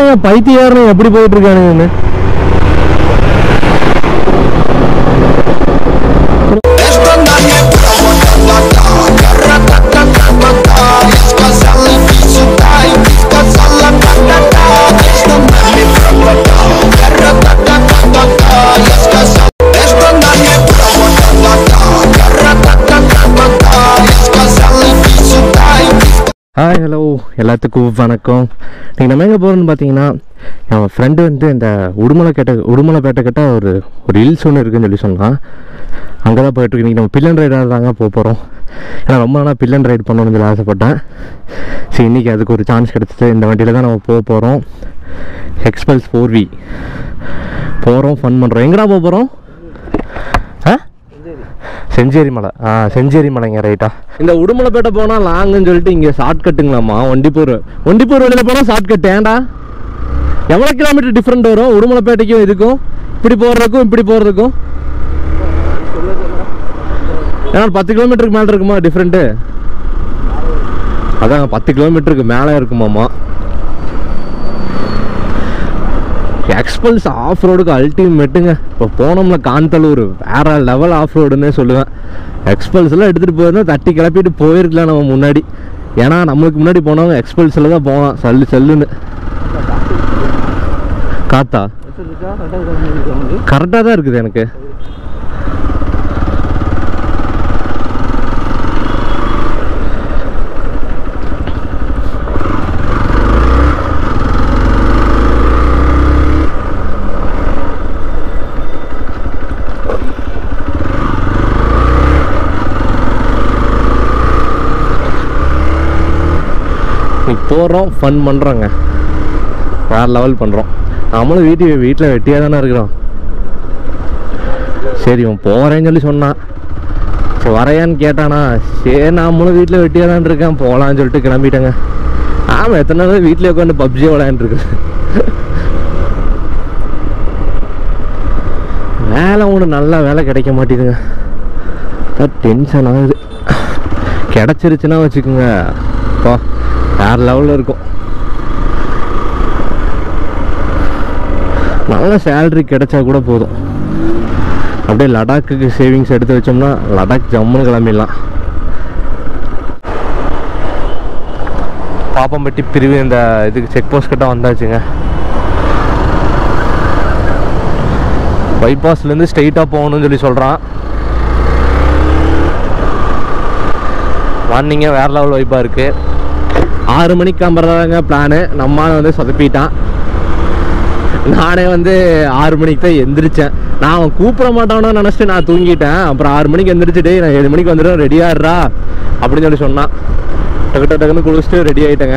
பாருங்க பைத்தியாரம் எப்படி போயிட்டு இருக்கானுங்கன்னு Esto nadie Я сказал иди сюда, иди сказала та-та-та Esto nadie Я сказал Esto nadie Я сказал иди сюда, иди hi hello எல்லாத்துக்கும் வணக்கம் நீங்கள் நம்ம எங்கே போகிறோம்னு பார்த்தீங்கன்னா என் ஃப்ரெண்டு வந்து இந்த உடுமலைப்பேட்டை உடுமலைப்பேட்டை கிட்ட ஒரு ஒரு ஹில்ஸ் ஒன்று இருக்குன்னு சொல்லி சொன்னான் அங்கே தான் போயிட்டுருக்கு இன்றைக்கி நம்ம பில்லன் ரைடாக தாங்க போக போகிறோம் ஏன்னா ரொம்ப நாளாக பில்லன் ரைடு பண்ணணும்னு சொல்லி ஆசைப்பட்டேன் சரி இன்றைக்கி அதுக்கு ஒரு சான்ஸ் கிடச்சிது இந்த வண்டியில் தான் நம்ம போக போகிறோம் எக்ஸ்பல்ஸ் ஃபோர் வி போகிறோம் ஃபன் பண்ணுறோம் எங்கடா போக போகிறோம் ஆ செஞ்சேரி மலை ஆ செஞ்சேரி மலைங்க ரைட்டா இந்த உடுமலைப்பேட்டை போனால் லாங்குன்னு சொல்லிட்டு இங்கே ஷார்ட் கட்டுங்களாம்மா ஒண்டிப்பூர் ஒண்டிப்பூர் வழியில் போனால் ஷார்ட் கட் ஏன்டா எவ்வளோ கிலோமீட்டர் டிஃப்ரெண்ட் வரும் உடுமலைப்பேட்டைக்கும் இதுக்கும் இப்படி போகிறதுக்கும் இப்படி போகிறதுக்கும் ஏன்னா பத்து கிலோமீட்டருக்கு மேலே இருக்குமா டிஃப்ரெண்ட்டு அதான் பத்து கிலோமீட்டருக்கு மேலே இருக்குமாம்மா எக்ஸ்பல்ஸ் ஆஃப் ரோடுக்கு அல்டிமேட்டுங்க இப்போ போனோம்ல காந்தலூர் வேற லெவல் ஆஃப் ரோடுன்னே சொல்லுவேன் எக்ஸ்பல்ஸ்லாம் எடுத்துகிட்டு போயிருந்தா தட்டி கிளப்பிட்டு போயிருக்கலாம் நம்ம முன்னாடி ஏன்னா நம்மளுக்கு முன்னாடி போனவங்க எக்ஸ்பல்ஸில் தான் போவான் சல்லு சல்லுன்னு காத்தா கரெக்டாக தான் இருக்குது எனக்கு இன்னைக்கு போகிறோம் ஃபன் பண்ணுறோங்க வேறு லெவல் பண்ணுறோம் நம்மளும் வீட்டு வீட்டில் வெட்டியாக தானே இருக்கிறோம் சரி இவன் போகிறேன்னு சொல்லி சொன்னான் சரி வரையான்னு கேட்டானா சரி நம்மளும் வீட்டில் வெட்டியாக தான் இருக்கேன் போகலான்னு சொல்லிட்டு கிளம்பிட்டேங்க ஆமாம் எத்தனை நாள் வீட்டில் உட்காந்து பப்ஜி விளையாண்டுருக்கு வேலை ஒன்று நல்ல வேலை கிடைக்க மாட்டேங்குதுங்க டென்ஷன் ஆகுது கிடச்சிருச்சுன்னா வச்சுக்கோங்க அப்பா வேறு லெவலில் இருக்கும் நல்ல சேலரி கிடைச்சா கூட போதும் அப்படியே லடாக்குக்கு சேவிங்ஸ் எடுத்து வச்சோம்னா லடாக் ஜம்முன்னு கிளம்பிடலாம் பாப்பம்பட்டி பிரிவு இந்த இதுக்கு செக் போஸ்ட் கிட்ட வந்தாச்சுங்க பைபாஸ்லேருந்து ஸ்ட்ரைட்டாக போகணும்னு சொல்லி சொல்கிறான் வந்தீங்க வேறு லெவல் வைப்பாக இருக்குது ஆறு மணிக்கு கிளம்புறதாங்க பிளானு நம்ம ஆளு வந்து சொதப்பிட்டான் நானே வந்து ஆறு மணிக்கு தான் எந்திரிச்சேன் நான் அவன் கூப்பிட மாட்டானோ நினச்சிட்டு நான் தூங்கிட்டேன் அப்புறம் ஆறு மணிக்கு எந்திரிச்சிட்டு நான் ஏழு மணிக்கு வந்துடும் ரெடியாடுறா அப்படின்னு சொல்லி சொன்னான் டக்கு டக்கு டக்குன்னு குளிச்சுட்டு ரெடி ஆகிட்டேங்க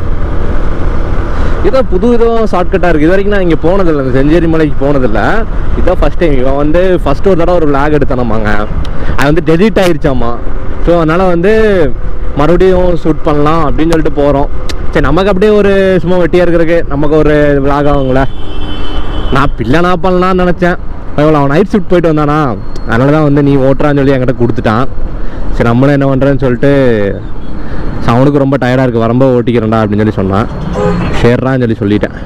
இதான் புது விதம் ஷார்ட்கட்டாக இருக்குது இது வரைக்கும் நான் இங்கே போனதில்லை இந்த செஞ்சேரி மலைக்கு போனதில்லை இதான் ஃபஸ்ட் டைம் இவன் வந்து ஃபஸ்ட் ஒரு தடவை ஒரு விளாக் எடுத்தானாமாங்க அது வந்து டெலிட் ஆயிடுச்சாமா ஸோ அதனால் வந்து மறுபடியும் ஷூட் பண்ணலாம் அப்படின்னு சொல்லிட்டு போகிறோம் சரி நமக்கு அப்படியே ஒரு சும்மா வெட்டியாக இருக்கிறதுக்கு நமக்கு ஒரு விளாக் ஆகுங்களே நான் பிள்ளைனா பண்ணலாம்னு நினச்சேன் எவ்வளோ அவன் நைட் ஷூட் போயிட்டு வந்தானா அதனால தான் வந்து நீ ஓட்டுறான்னு சொல்லி என்கிட்ட கொடுத்துட்டான் சரி நம்மளும் என்ன பண்ணுறேன்னு சொல்லிட்டு சரி, அவனுக்கு ரொம்ப டயர்டாக இருக்குது வரம்ப ஓட்டிக்கிறேன்டா அப்படின்னு சொல்லி சொன்னான் சரிறான்னு சொல்லி சொல்லிட்டேன்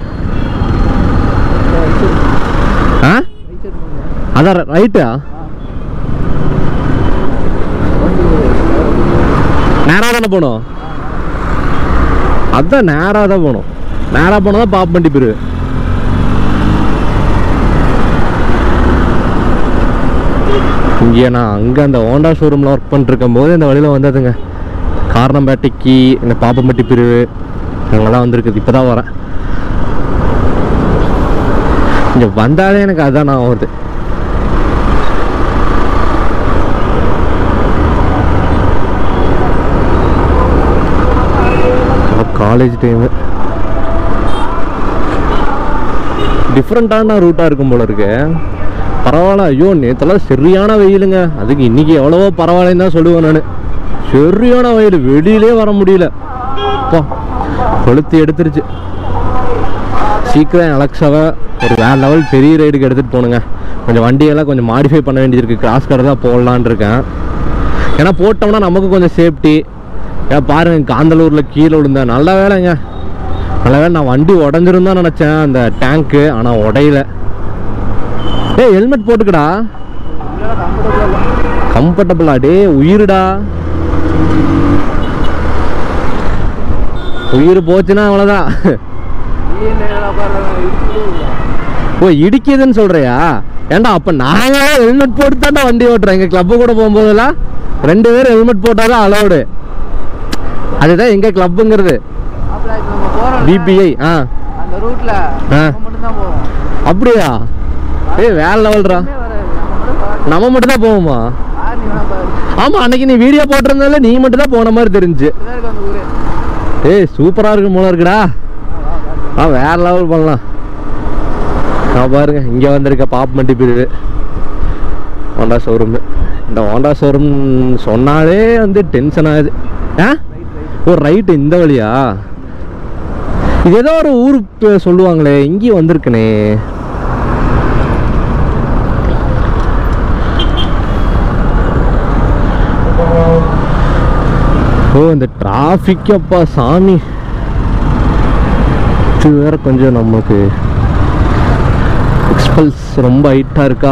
ஆ அதான் ரைட்டா நேராக தானே போகணும் அதான் நேராக தான் போகணும் நேராக போனால் தான் பாப் பண்ணி போயிரு இங்கே நான் அங்கே அந்த ஹோண்டா ஷோரூமில் ஒர்க் பண்ணிருக்கும் போது இந்த வழியில் வந்ததுங்க காரணம்பேட்டைக்கு இந்த பாப்பம்பட்டி பிரிவு அங்கெல்லாம் வந்திருக்குது இப்போ தான் வரேன் இங்கே வந்தாலே எனக்கு அதுதான் நான் வருது காலேஜ் டைமு டிஃப்ரெண்ட்டான ரூட்டாக இருக்கும் போல இருக்கு பரவாயில்ல ஐயோ நேற்றெல்லாம் சரியான வெயிலுங்க அதுக்கு இன்னைக்கு எவ்வளவோ பரவாயில்லன்னு தான் சொல்லுவேன் நான் சரியான வெயில் வெளியிலே வர முடியல அப்பா கொளுத்து எடுத்துருச்சு சீக்கிரம் அலெக்ஸாவை ஒரு வேற லெவல் பெரிய ரைடுக்கு எடுத்துகிட்டு போகணுங்க கொஞ்சம் வண்டியெல்லாம் கொஞ்சம் மாடிஃபை பண்ண வேண்டியது இருக்குது கிராஸ் கடை தான் போடலான்னு இருக்கேன் ஏன்னா போட்டோம்னா நமக்கு கொஞ்சம் சேஃப்டி ஏன் பாருங்க காந்தலூரில் கீழே விழுந்தேன் நல்ல வேலைங்க அதில் நான் வண்டி உடஞ்சிருந்தா நினச்சேன் அந்த டேங்க்கு ஆனால் உடையல ஏய் ஹெல்மெட் போட்டுக்கடா கம்ஃபர்டபுளா டே உயிருடா உயிர் போச்சுன்னா அவ்வளோதான் ஓ இடிக்குதுன்னு சொல்றியா ஏன்டா அப்ப நாங்களே ஹெல்மெட் போட்டு தாண்டா வண்டி ஓட்டுறோம் எங்க கிளப்பு கூட போகும்போதெல்லாம் ரெண்டு பேரும் ஹெல்மெட் போட்டாதான் அலௌடு அதுதான் எங்க கிளப்புங்கிறது பிபிஐ ஆ அந்த ரூட்ல ஆ. மட்டும் தான் போவோம் அப்படியா ஏய் வேற லெவல்ரா நம்ம மட்டும் தான் போவோமா யார் நீ வேணா பாரு ஆமா அன்னைக்கு நீ வீடியோ போட்டிருந்தால நீ மட்டும் தான் போன மாதிரி தெரிஞ்சு இப்படிதான் இருக்கு அந்த ஊரே ஏய் சூப்பரா இருக்கு மூலம் இருக்குடா ஆ வேற லெவல் பண்ணலாம் நான் பாருங்க இங்க வந்திருக்க பாப் மண்டி பிரிவு ஹோண்டா ஷோரூம் இந்த ஹோண்டா ஷோரூம் சொன்னாலே வந்து டென்ஷன் ஆகுது ஆ ஓ ரைட்டு இந்த வழியா இது ஏதோ ஒரு ஊர் பே- சொல்லுவாங்களே இங்கேயும் வந்திருக்கனே ஓ இந்த டிராஃபிக் அப்பா சாமி இது வேற கொஞ்சம் நமக்கு எக்ஸ்பல்ஸ் ரொம்ப ஹைட்டாக இருக்கா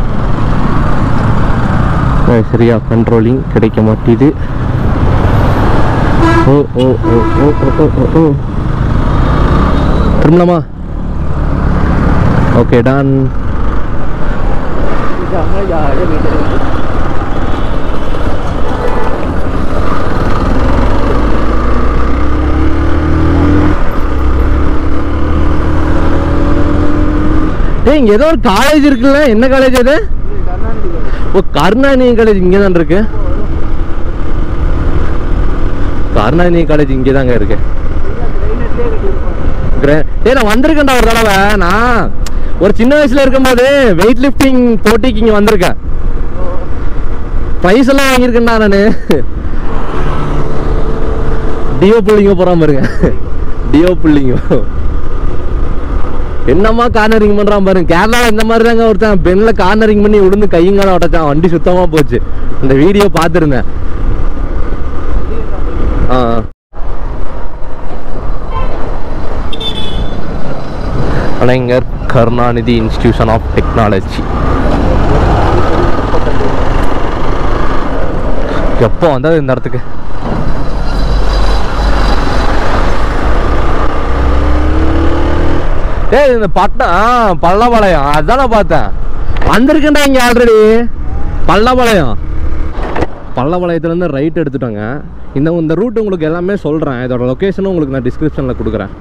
அஹ் சரியா கண்ட்ரோலிங் கிடைக்க மாட்டேது ஓ ஓ ஓ ஓ ஓ ஓ ஓ ஓ திரும்பலாமா ஓகே டான் அங்கே ஜாலியாக வீட்டு டேய் இங்கே ஏதோ ஒரு காலேஜ் இருக்குல்ல என்ன காலேஜ் அது கருணாநிதி ஓ கருணாநிதி காலேஜ் இங்கே தான் இருக்கு கருணாநிதி காலேஜ் இங்கே தாங்க இருக்கு ட்ரெயினட்லேயே கட்டியிருப்பாங்க கிரே- டேய் நான் வந்திருக்கேன்டா ஒரு தடவை நான் ஒரு சின்ன வயசுல இருக்கும்போது வெயிட் லிஃப்டிங் போட்டிக்கு இங்கே வந்திருக்கேன் ப்ரைஸ் எல்லாம் வாங்கியிருக்கேன்டா நான் டியோ புள்ளிங்க போகிறான் பாருங்க டியோ புள்ளிங்க என்னம்மா கார்னரிங் பண்றான் பாருங்க கேரளாவில் இந்த மாதிரி தாங்க ஒருத்தன் பெண்ணில் கார்னரிங் பண்ணி விழுந்து கையங்கால உடச்சான் வண்டி சுத்தமா போச்சு இந்த வீடியோ பார்த்துருந்தேன் ஆ ஆ. Kalaignar Karunanidhi institution of technology எப்போ வந்தது இந்த இடத்துக்கு ஏய் இந்த பட்டம் பள்ளபாளையம் அதானே பார்த்தேன் வந்திருக்கேன்டா இங்கே ஆல்ரெடி பள்ளபாளையம் பள்ளபாளையத்துலேருந்து ரைட் எடுத்துட்டோங்க இந்த இந்த ரூட் உங்களுக்கு எல்லாமே சொல்கிறேன் இதோட லொக்கேஷனும் உங்களுக்கு நான் டிஸ்கிரிப்ஷனில் கொடுக்குறேன்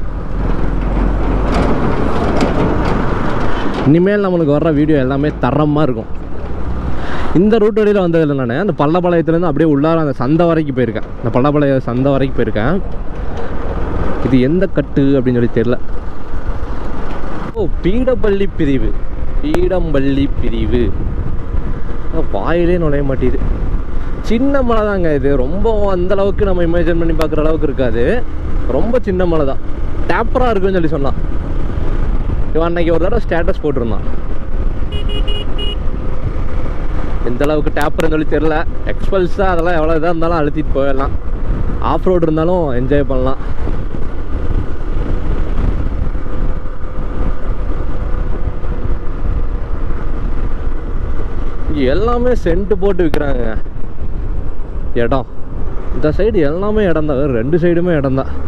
இனிமேல் நம்மளுக்கு வர்ற வீடியோ எல்லாமே தரமாக இருக்கும் இந்த ரூட் வழியில் வந்ததில்லை நான் அந்த பள்ளப்பாளையத்துலேருந்து அப்படியே உள்ளார அந்த சந்தை வரைக்கும் போயிருக்கேன் அந்த பள்ளப்பாளைய சந்தை வரைக்கும் போயிருக்கேன் இது எந்த கட்டு அப்படின்னு சொல்லி தெரில ஓ பீடப்பள்ளி பிரிவு பீடம்பள்ளி பிரிவு ஆ, வாயிலே நுழைய மாட்டேது சின்ன மலை தாங்க இது ரொம்ப அந்த அளவுக்கு நம்ம இமேஜின் பண்ணி பார்க்குற அளவுக்கு இருக்காது ரொம்ப சின்ன மலை தான் டேப்பராக இருக்குன்னு சொல்லி சொன்னான் இவன் அன்னைக்கு ஒரு தடவை ஸ்டேட்டஸ் போட்டிருந்தான் எந்த அளவுக்கு டேப்பர்னு சொல்லி தெரில எக்ஸ்பல்ஸாக அதெல்லாம் எவ்வளோ இதாக இருந்தாலும் அழுத்திட்டு போயிடலாம் ஆஃப் ரோடு இருந்தாலும் என்ஜாய் பண்ணலாம் இங்க எல்லாமே சென்ட் போட்டு விற்கிறாங்க இடம் இந்த சைடு எல்லாமே இடம் தான் ரெண்டு சைடுமே இடம் தான்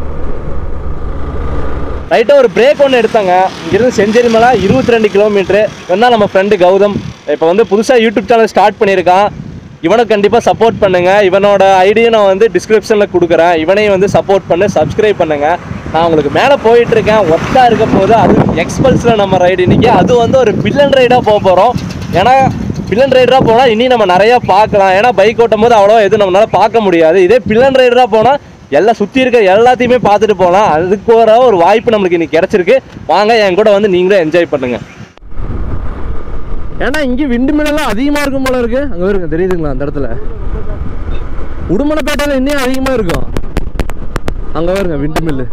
ரைட்டாக ஒரு பிரேக் ஒன்று எடுத்தாங்க இங்கிருந்து செஞ்சேரி மலை இருபத்தி ரெண்டு கிலோமீட்ரு இவன் தான் நம்ம ஃப்ரெண்டு கௌதம் இப்போ வந்து புதுசாக யூடியூப் சேனல் ஸ்டார்ட் பண்ணியிருக்கான் இவனுக்கு கண்டிப்பாக சப்போர்ட் பண்ணுங்க இவனோட ஐடியை நான் வந்து டிஸ்கிரிப்ஷனில் கொடுக்குறேன் இவனையும் வந்து சப்போர்ட் பண்ணு சப்ஸ்கிரைப் பண்ணுங்க நான் உங்களுக்கு மேலே போயிட்டு இருக்கேன் ஒர்க்காக இருக்க போது அது எக்ஸ்பல்ஸில் நம்ம ரைடு இன்னைக்கு அது வந்து ஒரு பில்லன் ரைடாக போக போகிறோம் ஏன்னா பில்லன் ரைடராக போனால் இனி நம்ம நிறையா பார்க்கலாம் ஏன்னா பைக் ஓட்டும் போது அவ்வளோ எதுவும் நம்மளால பார்க்க முடியாது இதே பில்லன் ரைடராக போனால் எல்லாம் சுற்றி இருக்க எல்லாத்தையுமே பார்த்துட்டு போகலாம் அதுக்கு ஒரு ஒரு வாய்ப்பு நம்மளுக்கு இன்னைக்கு கிடச்சிருக்கு வாங்க என் கூட வந்து நீங்களும் என்ஜாய் பண்ணுங்க ஏன்னா இங்கே விண்டு மில்லாம் அதிகமாக இருக்கும் போல இருக்கு அங்கே வருங்க தெரியுதுங்களா அந்த இடத்துல உடுமலைப்பேட்டையில் இன்னும் அதிகமாக இருக்கும் அங்கே வருங்க விண்டு மில்லு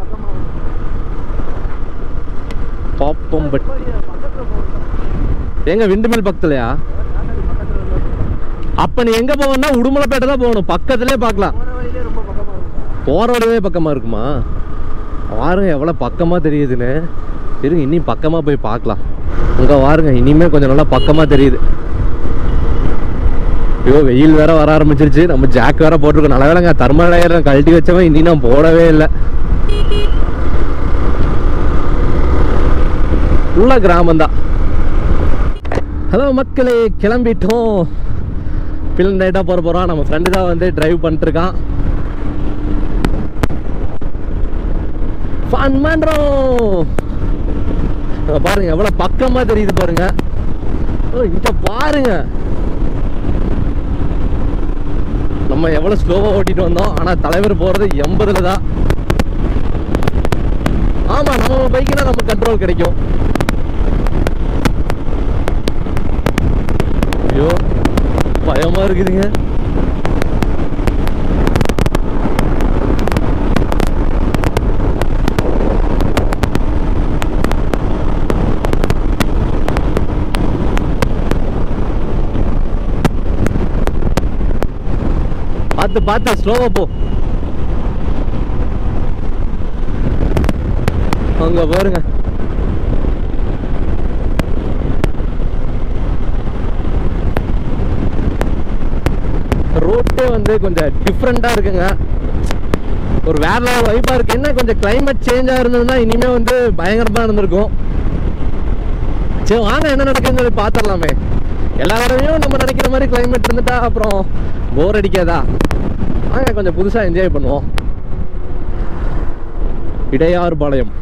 பாப்பம்பட்டி எங்க விண்டு மில் பக்கத்துலையா அப்ப நீ எங்க போகணும்னா உடுமலைப்பேட்டை தான் போகணும் பக்கத்துலயே பார்க்கலாம் போகிற வழியிலே ரொம்ப பக்கமாக இருக்கும் போற வழியே பக்கமா இருக்குமா பாருங்க எவ்வளோ பக்கமாக தெரியுதுன்னு இருங்க இன்னும் பக்கமாக போய் பார்க்கலாம் அங்கே பாருங்க இனிமே கொஞ்சம் நல்லா பக்கமாக தெரியுது ஐயோ வெயில் வேற வர ஆரம்பிச்சிருச்சு நம்ம ஜாக் வேற போட்டிருக்கோம் நல்ல வேலைங்க தர்மல் டயர் கழட்டி வச்சவன் இன்னும் நான் போடவே இல்லை உள்ள கிராமம்தான் ஹலோ மக்களே கிளம்பிட்டோம் பில் நைட்டாக போகிற போகிறோம் நம்ம ஃப்ரெண்டு தான் வந்து டிரைவ் பண்ணிட்டுருக்கான் ஃபன் பண்ணுறோம் அங்க பாருங்க எவ்வளோ பக்கமாக தெரியுது பாருங்க ஓ இங்க பாருங்க நம்ம எவ்வளோ ஸ்லோவாக ஓட்டிட்டு வந்தோம் ஆனால் தலைவர் போகிறது எண்பதுல தான் ஆமாம் நம்ம பைக்குனா நமக்கு கண்ட்ரோல் கிடைக்கும் ஐயோ பயமா இருக்குதுங்க பார்த்து பார்த்து ஸ்லோவா போ அங்க பாருங்க ரோட்டே வந்து கொஞ்சம் டிஃப்ரெண்ட்டாக இருக்குங்க ஒரு வேற லெவல் வைப்பாக இருக்கு என்ன கொஞ்சம் கிளைமேட் சேஞ்சாக இருந்ததுன்னா இனிமே வந்து பயங்கரமாக இருந்திருக்கும் சரி வாங்க என்ன நடக்குதுன்னு சொல்லி பார்த்துடலாமே எல்லா தடவையும் நம்ம நினைக்கிற மாதிரி கிளைமேட் இருந்துட்டா அப்புறம் போர் அடிக்காதா வாங்க கொஞ்சம் புதுசாக என்ஜாய் பண்ணுவோம் இடையார் பாளையம்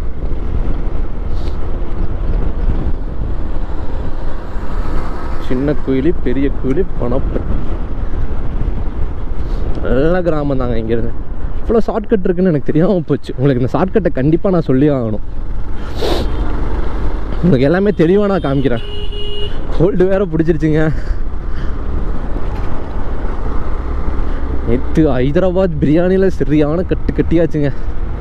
சின்ன குயிலி பெரிய குயிலி பணப்ப நல்ல கிராமம் தாங்க இங்கேருந்து இவ்வளோ ஷார்ட்கட் இருக்குன்னு எனக்கு தெரியாமல் போச்சு உங்களுக்கு இந்த ஷார்ட்கட்டை கண்டிப்பாக நான் சொல்லி ஆகணும் உங்களுக்கு எல்லாமே தெளிவாக நான் காமிக்கிறேன் கோல்டு வேற பிடிச்சிருச்சுங்க நேற்று ஹைதராபாத் பிரியாணியில் சரியான கட்டு கட்டியாச்சுங்க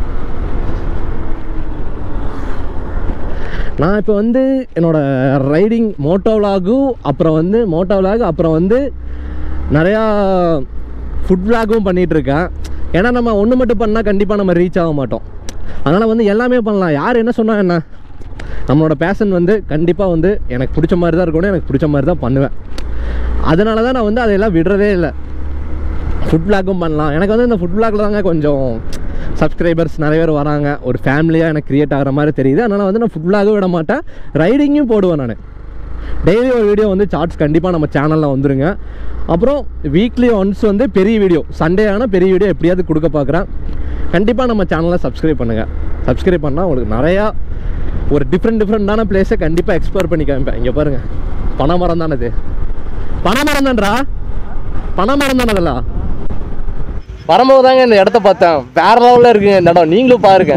நான் இப்போ வந்து என்னோட ரைடிங் மோட்டோ விலாகும் அப்புறம் வந்து மோட்டோ விலாக் அப்புறம் வந்து நிறையா ஃபுட் விலாகும் பண்ணிகிட்ருக்கேன் ஏன்னா நம்ம ஒன்று மட்டும் பண்ணால் கண்டிப்பாக நம்ம ரீச் ஆக மாட்டோம் அதனால் வந்து எல்லாமே பண்ணலாம் யார் என்ன சொன்னால் என்ன நம்மளோட பேஷன் வந்து கண்டிப்பாக வந்து எனக்கு பிடிச்ச மாதிரி தான் இருக்கணும் எனக்கு பிடிச்ச மாதிரி தான் பண்ணுவேன் அதனால தான் நான் வந்து அதையெல்லாம் விடுறதே இல்லை ஃபுட் விளாகும் பண்ணலாம் எனக்கு வந்து இந்த ஃபுட் விளாகில் தாங்க கொஞ்சம் சப்ஸ்கிரைபர்ஸ் நிறைய பேர் வராங்க ஒரு ஃபேமிலியாக எனக்கு க்ரியேட் ஆகிற மாதிரி தெரியுது அதனால் வந்து நான் ஃபுட் விளாகும் விட மாட்டேன் ரைடிங்கும் போடுவேன் நான் டெய்லி ஒரு வீடியோ வந்து சார்ட்ஸ் கண்டிப்பாக நம்ம சேனலில் வந்துருங்க அப்புறம் வீக்லி ஒன்ஸ் வந்து பெரிய வீடியோ சண்டே ஆனால் பெரிய வீடியோ எப்படியாவது கொடுக்க பார்க்குறேன் கண்டிப்பாக நம்ம சேனலை சப்ஸ்கிரைப் பண்ணுங்கள் சப்ஸ்கிரைப் பண்ணால் உங்களுக்கு நிறையா ஒரு டிஃப்ரெண்ட் டிஃப்ரெண்ட்டான பிளேஸை கண்டிப்பாக எக்ஸ்ப்ளோர் பண்ணி காமிப்பேன் இங்கே பாருங்கள் பனைமரம் தானே இது பனைமரம் தான்றா பனைமரம் தானே அதெல்லாம் வரும்போது தாங்க இந்த இடத்த பார்த்தேன் வேற லெவலில் இருக்குங்க இந்த இடம் நீங்களும் பாருங்க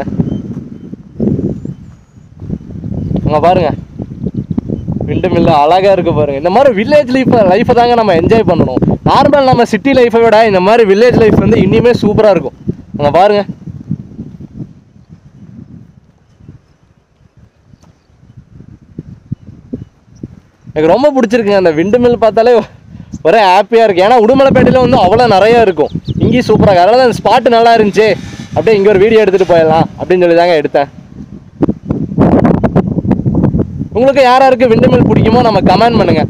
அங்கே பாருங்க விண்டு மில்ல அழகா இருக்கு பாருங்க இந்த மாதிரி வில்லேஜ் லைஃப் லைஃப்பை தாங்க நம்ம என்ஜாய் பண்ணணும் நார்மல் நம்ம சிட்டி லைஃப்பை விட இந்த மாதிரி வில்லேஜ் லைஃப் வந்து இனிமே சூப்பராக இருக்கும் அங்கே பாருங்க எனக்கு ரொம்ப பிடிச்சிருக்குங்க அந்த விண்டு மில் பார்த்தாலே ஒரே ஹாப்பியாக இருக்கு ஏன்னா உடுமலைப்பேட்டையில் வந்து அவ்வளோ நிறையா இருக்கும் இங்கேயும் சூப்பராக அதனால அந்த ஸ்பாட்டு நல்லா இருந்துச்சு அப்படியே இங்கே ஒரு வீடியோ எடுத்துகிட்டு போயிடலாம் அப்படின்னு சொல்லி தாங்க எடுத்தேன் உங்களுக்கு யார் யாருக்கு விண்டு மில் பிடிக்குமோ நம்ம கமெண்ட் பண்ணுங்க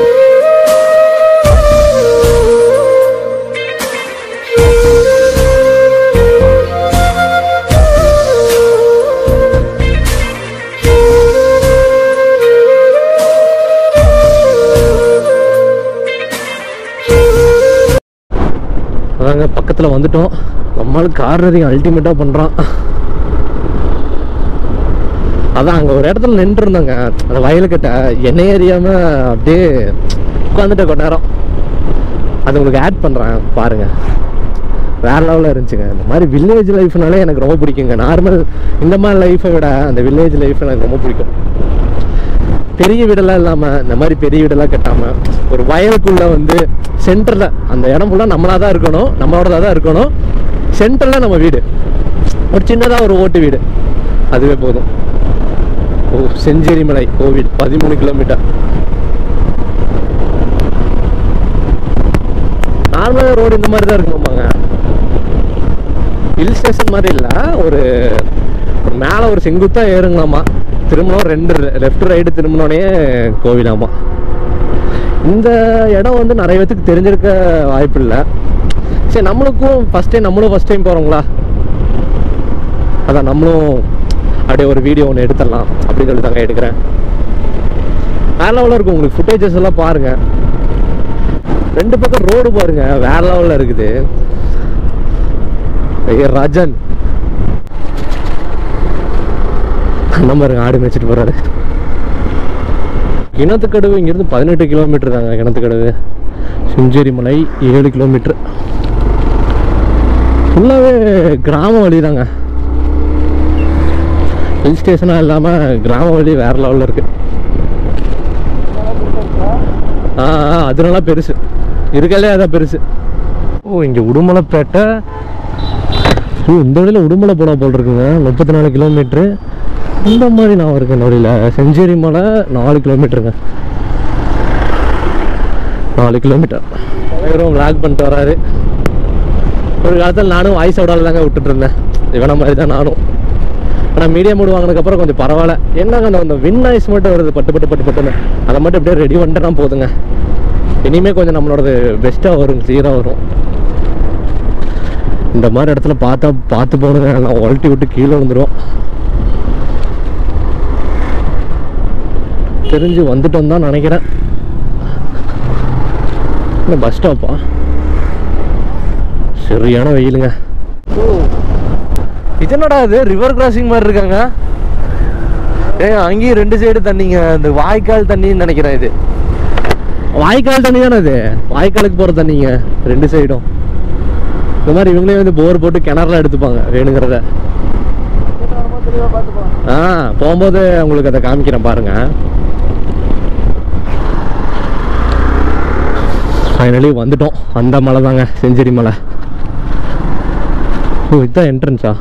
அதாங்க பக்கத்தில் வந்துட்டோம் நம்மளுக்கு கார் ரேசிங் அல்டிமேட்டாக பண்ணுறான் அதான் அங்கே ஒரு இடத்துல நின்று இருந்தாங்க அந்த வயலுக்கிட்ட எண்ணெய் எறியாமல் அப்படியே உட்காந்துட்ட கொஞ்ச நேரம் அது உங்களுக்கு ஆட் பண்ணுறேன் பாருங்கள் வேற லெவலில் இருந்துச்சுங்க இந்த மாதிரி வில்லேஜ் லைஃப்னாலே எனக்கு ரொம்ப பிடிக்குங்க நார்மல் இந்த மாதிரி லைஃப்பை விட அந்த வில்லேஜ் லைஃப் எனக்கு ரொம்ப பிடிக்கும் பெரிய வீடெல்லாம் இல்லாமல் இந்த மாதிரி பெரிய வீடெல்லாம் கட்டாமல் ஒரு வயலுக்குள்ளே வந்து சென்டரில் அந்த இடம் ஃபுல்லாக நம்மளாக தான் இருக்கணும் நம்மளோடதாக தான் இருக்கணும் சென்டரில் நம்ம வீடு ஒரு சின்னதாக ஒரு ஓட்டு வீடு அதுவே போதும் ஓ செஞ்சேரி மலை கோவில் பதிமூணு கிலோமீட்டர் நார்மலாக ரோடு இந்த மாதிரி தான் இருக்குமாங்க ஹில் ஸ்டேஷன் மாதிரி இல்லை ஒரு மேலே ஒரு செங்குத்தாக ஏறுங்களாமா திரும்பணும் ரெண்டு லெஃப்ட் ரைடு திரும்பினோடனே கோவிலாமா இந்த இடம் வந்து நிறைய பேத்துக்கு தெரிஞ்சிருக்க வாய்ப்பு இல்லை சரி நம்மளுக்கும் ஃபஸ்ட் டைம் நம்மளும் ஃபஸ்ட் டைம் போகிறோங்களா அதான் நம்மளும் அப்படியே ஒரு வீடியோ ஒன்று எடுத்துடலாம் அப்படின்னு சொல்லி தாங்க எடுக்கிறேன் வேற லெவலில் இருக்கும் உங்களுக்கு ஃபுட்டேஜஸ் எல்லாம் பாருங்க ரெண்டு பக்கம் ரோடு பாருங்க வேற லெவலில் இருக்குது ஐயா ராஜன் அண்ணன் பாருங்க ஆடு மேய்ச்சிட்டு போறாரு கிணத்துக்கடவு இங்கிருந்து பதினெட்டு கிலோமீட்டர் தாங்க கிணத்துக்கடவு செஞ்சேரி மலை ஏழு கிலோமீட்டர் ஃபுல்லாகவே கிராம வழி தாங்க ஹில் ஸ்டேஷனாக இல்லாமல் கிராம வழி வேற லெவலில் இருக்கு ஆ ஆ, அதனால பெருசு இருக்கலே அதான் பெருசு ஓ இங்கே உடுமலைப்பேட்டை ஓ இந்த வழியில் உடுமலை போனா போல் இருக்குங்க முப்பத்தி நாலு கிலோமீட்ரு இந்த மாதிரி நான் இருக்கேன் இந்த வழியில் செஞ்சேரி மலை நாலு கிலோமீட்டருங்க நாலு கிலோமீட்டர் வெறும் விளாக் பண்ணிட்டு வராரு ஒரு காலத்தில் நானும் வாய்ஸ் அவுடால தாங்க விட்டுட்டு இருந்தேன் இவன மாதிரி தான் நானும் ஆனால் மீடியம் மூடு வாங்கினதுக்கப்புறம் கொஞ்சம் பரவாயில்ல என்னங்க அந்த அந்த வின் நாய்ஸ் மட்டும் வருது பட்டு பட்டு பட்டு பட்டுன்னு அதை மட்டும் அப்படியே ரெடி பண்ணிட்டேன்னா போதுங்க இனிமேல் கொஞ்சம் நம்மளோடது பெஸ்ட்டாக வரும் கிளியராக வரும் இந்த மாதிரி இடத்துல பார்த்தா பார்த்து போகணுங்க நான் உழட்டி விட்டு கீழே வந்துடும் தெரிஞ்சு வந்துட்டோம் தான் நினைக்கிறேன் இந்த பஸ் ஸ்டாப்பா சரியான வெயிலுங்க இது என்னடா இது ரிவர் கிராசிங் மாதிரி இருக்காங்க ஏங்க அங்கேயும் ரெண்டு சைடு தண்ணிங்க இந்த வாய்க்கால் தண்ணின்னு நினைக்கிறேன் இது வாய்க்கால் தண்ணி தானே இது வாய்க்காலுக்கு போகிற தண்ணிங்க ரெண்டு சைடும் இந்த மாதிரி இவங்களே வந்து போர் போட்டு கிணறுலாம் எடுத்துப்பாங்க வேணுங்கிறத தெளிவாக பார்த்துப்போம் ஆ போகும்போது உங்களுக்கு அதை காமிக்கிறேன் பாருங்க ஃபைனலி வந்துட்டோம் அந்த மலை தாங்க செஞ்சேரி மலை ஓ இதுதான் என்ட்ரன்ஸா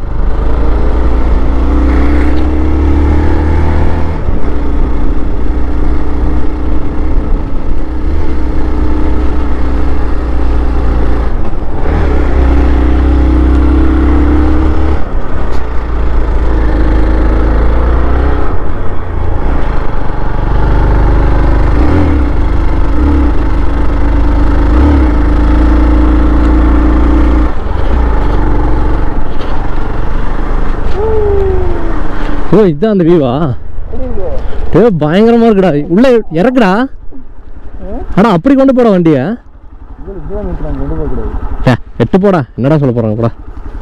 ஓ இதுதான் அந்த வியூவா ஏ பயங்கரமா இருக்குடா உள்ள இறக்குடா ஆனா அப்படி கொண்டு போட வண்டிய கிலோமீட்டர் அங்கே கொண்டு போகக்கூடாது ஏ எட்டு போடா என்னடா சொல்ல போறாங்க போடா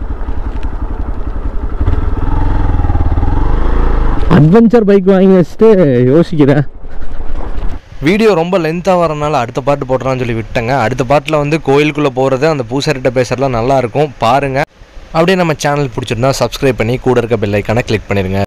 அட்வென்ச்சர் பைக் வாங்கி வச்சுட்டு யோசிக்கிறேன் வீடியோ ரொம்ப லென்த்தாக வரனால அடுத்த பாட்டு போட்டுறான்னு சொல்லி விட்டேங்க அடுத்த பாட்டில் வந்து கோயிலுக்குள்ளே போகிறது அந்த பூசாரிட்ட பேசுறதுலாம் நல்லா இருக்கும் பாருங்கள் அப்படியே நம்ம சேனல் பிடிச்சிருந்தா சப்ஸ்கிரைப் பண்ணி கூட இருக்க பெல் ஐக்கானை கிளிக் பண்ணிடுங்க